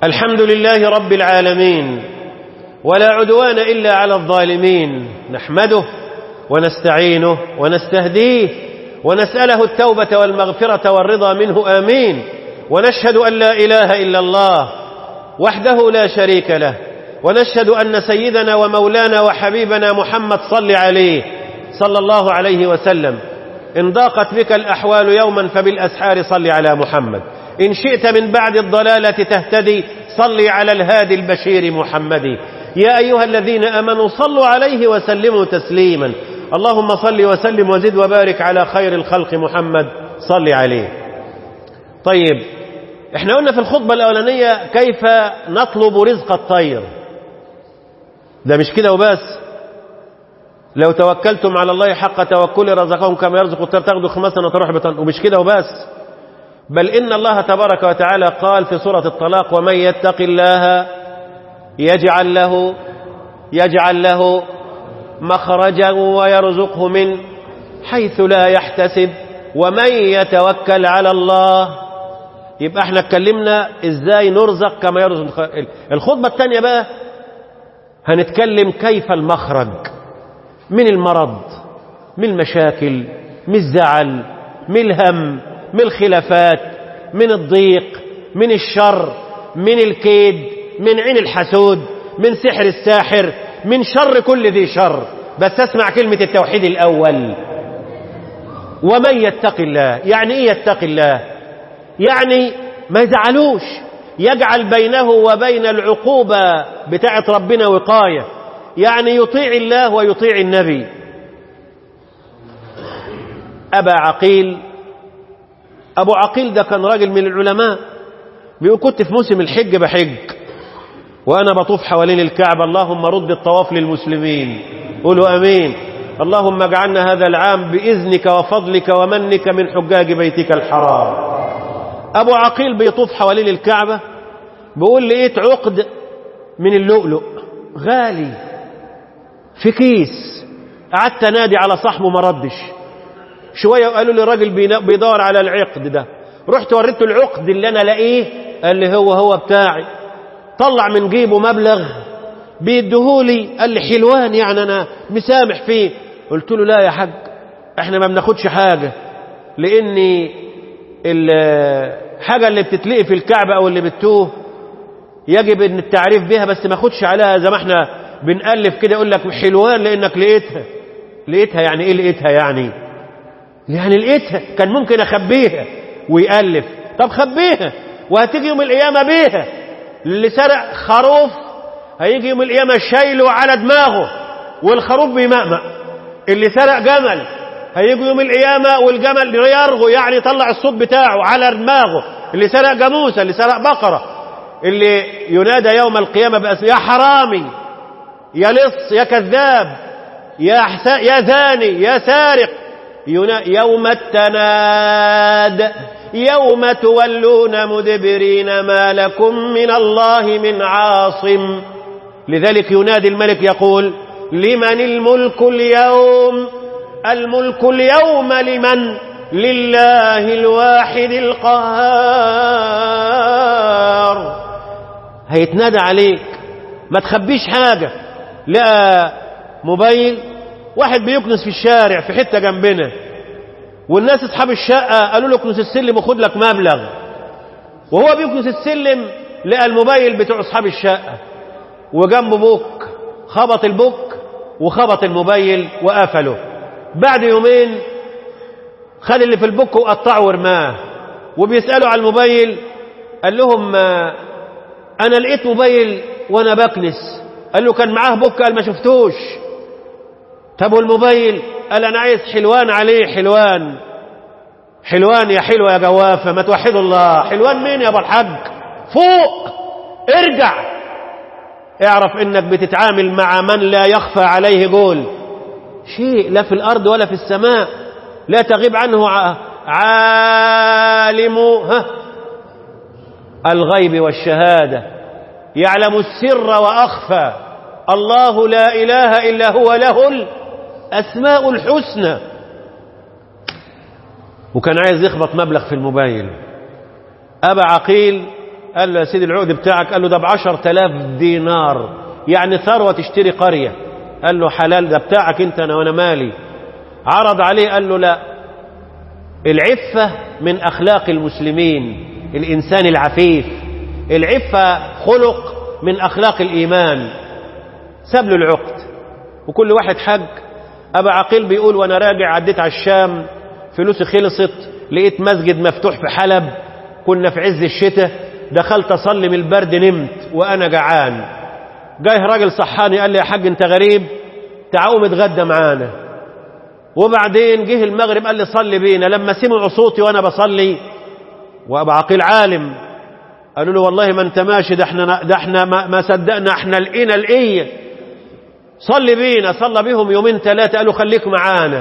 الحمد لله رب العالمين ولا عدوان إلا على الظالمين نحمده ونستعينه ونستهديه ونسأله التوبة والمغفرة والرضا منه آمين ونشهد أن لا إله إلا الله وحده لا شريك له ونشهد أن سيدنا ومولانا وحبيبنا محمد صل عليه صلى الله عليه وسلم إن ضاقت بك الأحوال يوما فبالأسحار صل على محمد إن شئت من بعد الضلالة تهتدي صل على الهادي البشير محمد يا أيها الذين أمنوا صلوا عليه وسلموا تسليما اللهم صل وسلم وزد وبارك على خير الخلق محمد صل عليه طيب احنا قلنا في الخطبة الأولانية كيف نطلب رزق الطير ده مش كده وبس لو توكلتم على الله حق توكل رزقهم كما يرزق الطير تاخذوا خماسا وتروح بطن ومش كده وبس بل إن الله تبارك وتعالى قال في سورة الطلاق ومن يتق الله يجعل له يجعل له مخرجا ويرزقه من حيث لا يحتسب ومن يتوكل على الله يبقى احنا اتكلمنا ازاي نرزق كما يرزق الخطبة الثانية بقى هنتكلم كيف المخرج من المرض من المشاكل من الزعل من الهم من الخلافات من الضيق من الشر من الكيد من عين الحسود من سحر الساحر من شر كل ذي شر بس اسمع كلمة التوحيد الأول ومن يتق الله يعني ايه يتق الله يعني ما يزعلوش يجعل بينه وبين العقوبة بتاعة ربنا وقاية يعني يطيع الله ويطيع النبي أبا عقيل أبو عقيل ده كان راجل من العلماء بيقول كنت في موسم الحج بحج وأنا بطوف حوالين الكعبة اللهم رد الطواف للمسلمين قولوا أمين اللهم اجعلنا هذا العام بإذنك وفضلك ومنك من حجاج بيتك الحرام أبو عقيل بيطوف حوالين الكعبة بيقول لقيت عقد من اللؤلؤ غالي في كيس قعدت انادي على صاحبه ما ردش شويه وقالوا لي راجل بيدور على العقد ده رحت وريته العقد اللي انا لاقيه قال لي هو هو بتاعي طلع من جيبه مبلغ بيديهولي قال لي حلوان يعني انا مسامح فيه قلت له لا يا حاج احنا ما بناخدش حاجه لان الحاجه اللي بتتلقي في الكعبه او اللي بتوه يجب ان التعريف بها بس ما خدش عليها زي ما احنا بنألف كده يقول لك حلوان لانك لقيتها لقيتها يعني ايه لقيتها يعني يعني لقيتها كان ممكن اخبيها ويألف طب خبيها وهتيجي يوم القيامة بيها اللي سرق خروف هيجي يوم القيامة شايله على دماغه والخروف بيمأمأ اللي سرق جمل هيجي يوم القيامة والجمل يرغو يعني يطلع الصوت بتاعه على دماغه اللي سرق جاموسة اللي سرق بقرة اللي ينادى يوم القيامة بأسم يا حرامي يا لص يا كذاب يا حسا يا زاني يا سارق يوم التناد يوم تولون مدبرين ما لكم من الله من عاصم لذلك ينادي الملك يقول لمن الملك اليوم الملك اليوم لمن لله الواحد القهار هيتنادى عليك ما تخبيش حاجة لقى موبايل واحد بيكنس في الشارع في حتة جنبنا والناس اصحاب الشقة قالوا له اكنس السلم وخد لك مبلغ وهو بيكنس السلم لقى الموبايل بتوع اصحاب الشقة وجنبه بوك خبط البوك وخبط الموبايل وقفله بعد يومين خد اللي في البوك وقطعه ورماه وبيسألوا على الموبايل قال لهم انا لقيت موبايل وانا بكنس قال له كان معاه بوك قال ما شفتوش طب والموبايل قال انا عايز حلوان عليه حلوان حلوان يا حلوة يا جوافة ما توحدوا الله حلوان مين يا ابو الحاج فوق ارجع اعرف انك بتتعامل مع من لا يخفى عليه قول شيء لا في الارض ولا في السماء لا تغيب عنه عالم ها الغيب والشهادة يعلم السر وأخفى الله لا إله إلا هو له الأسماء الحسنى وكان عايز يخبط مبلغ في الموبايل أبا عقيل قال له يا سيدي العقد بتاعك قال له ده بعشر تلاف دينار يعني ثروة تشتري قرية قال له حلال ده بتاعك انت انا وانا مالي عرض عليه قال له لا العفة من أخلاق المسلمين الإنسان العفيف العفة خلق من أخلاق الإيمان ساب له العقد وكل واحد حج أبا عقيل بيقول وأنا راجع عديت على الشام فلوسي خلصت لقيت مسجد مفتوح في حلب كنا في عز الشتاء دخلت أصلي من البرد نمت وأنا جعان جاي راجل صحاني قال لي يا حاج أنت غريب تعالوا اتغدى معانا وبعدين جه المغرب قال لي صلي بينا لما سمعوا صوتي وانا بصلي وابو عقيل عالم قالوا له والله ما انت ماشي ده احنا ده احنا ما, ما صدقنا احنا لقينا لقيه صلي بينا صلى بيهم يومين ثلاثه قالوا خليك معانا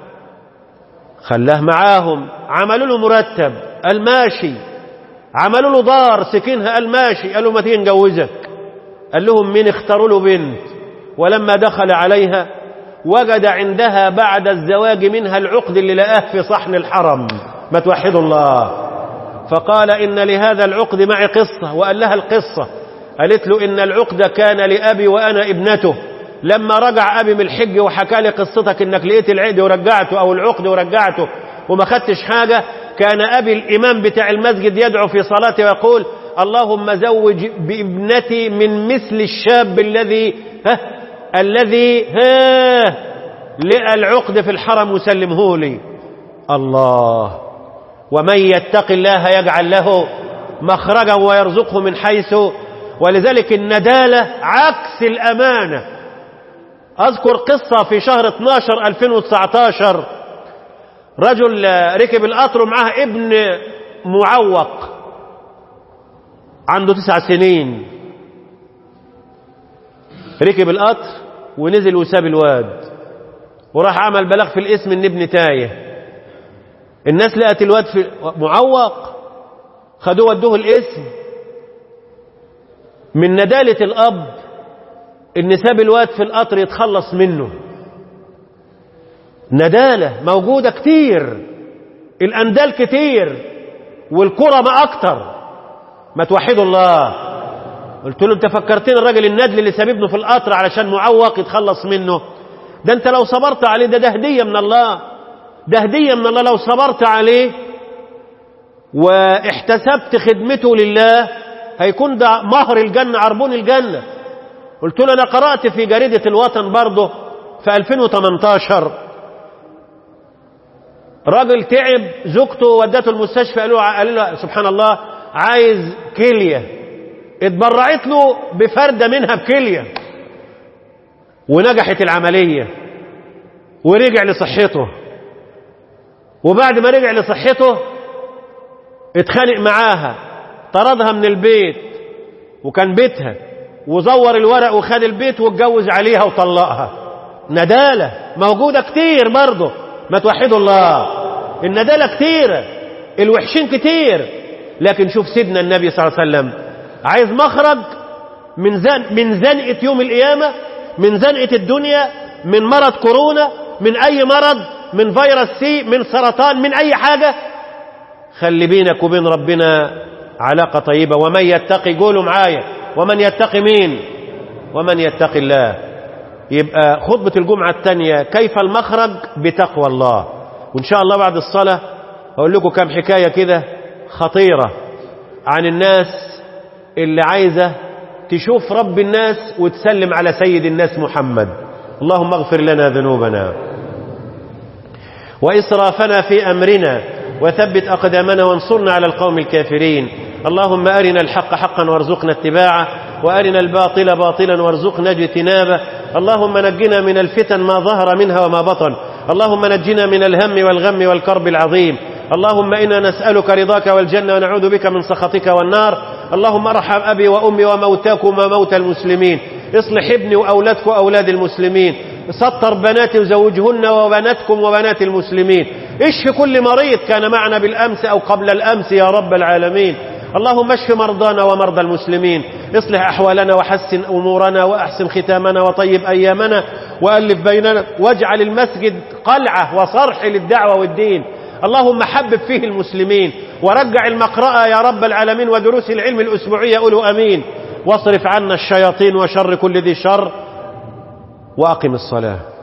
خلاه معاهم عملوا له مرتب قال ماشي عملوا له دار سكنها قال ماشي قالوا ما تيجي نجوزك قال لهم مين اختاروا له بنت ولما دخل عليها وجد عندها بعد الزواج منها العقد اللي لقاه في صحن الحرم ما توحدوا الله فقال إن لهذا العقد معي قصة وقال لها القصة قالت له إن العقد كان لأبي وأنا ابنته لما رجع أبي من الحج وحكى لي قصتك إنك لقيت العقد ورجعته أو العقد ورجعته وما خدتش حاجة كان أبي الإمام بتاع المسجد يدعو في صلاته ويقول اللهم زوج بابنتي من مثل الشاب الذي ها الذي ها لقى العقد في الحرم وسلمه لي الله ومن يتق الله يجعل له مخرجا ويرزقه من حيث ولذلك الندالة عكس الأمانة أذكر قصة في شهر 12 2019 رجل ركب القطر ومعاه ابن معوق عنده تسع سنين ركب القطر ونزل وساب الواد وراح عمل بلاغ في الاسم ان ابن تايه الناس لقت الواد في معوق خدوه ودوه الاسم من ندالة الأب إن ساب الواد في القطر يتخلص منه ندالة موجودة كتير الأندال كتير والكرة ما أكتر ما توحدوا الله قلت له انت فكرتني الراجل الندل اللي ساب ابنه في القطر علشان معوق يتخلص منه ده انت لو صبرت عليه ده ده هديه من الله ده هديه من الله لو صبرت عليه واحتسبت خدمته لله هيكون ده مهر الجنة عربون الجنة قلت له انا قرأت في جريدة الوطن برضه في 2018 راجل تعب زوجته ودته المستشفى قالوا قال له سبحان الله عايز كليه اتبرعت له بفردة منها بكلية ونجحت العملية ورجع لصحته وبعد ما رجع لصحته اتخانق معاها طردها من البيت وكان بيتها وزور الورق وخد البيت واتجوز عليها وطلقها ندالة موجودة كتير برضه ما توحدوا الله الندالة كتيرة الوحشين كتير لكن شوف سيدنا النبي صلى الله عليه وسلم عايز مخرج من زن من زنقة يوم القيامة من زنقة الدنيا من مرض كورونا من أي مرض من فيروس سي من سرطان من أي حاجة خلي بينك وبين ربنا علاقة طيبة ومن يتقي قولوا معايا ومن يتقي مين ومن يتقي الله يبقى خطبة الجمعة الثانية كيف المخرج بتقوى الله وإن شاء الله بعد الصلاة أقول لكم كم حكاية كده خطيرة عن الناس اللي عايزة تشوف رب الناس وتسلم على سيد الناس محمد اللهم اغفر لنا ذنوبنا وإسرافنا في أمرنا وثبت أقدامنا وانصرنا على القوم الكافرين اللهم أرنا الحق حقا وارزقنا اتباعه وأرنا الباطل باطلا وارزقنا اجتنابه اللهم نجنا من الفتن ما ظهر منها وما بطن اللهم نجنا من الهم والغم والكرب العظيم اللهم إنا نسألك رضاك والجنة ونعوذ بك من سخطك والنار اللهم ارحم أبي وأمي وموتاكم وموتى المسلمين اصلح ابني وأولادك وأولاد المسلمين سطر بناتي وزوجهن وبناتكم وبنات المسلمين اشف كل مريض كان معنا بالأمس أو قبل الأمس يا رب العالمين اللهم اشف مرضانا ومرضى المسلمين اصلح أحوالنا وحسن أمورنا وأحسن ختامنا وطيب أيامنا وألف بيننا واجعل المسجد قلعة وصرح للدعوة والدين اللهم حبب فيه المسلمين ورجع المقرأة يا رب العالمين ودروس العلم الأسبوعية قولوا أمين واصرف عنا الشياطين وشر كل ذي شر وأقم الصلاة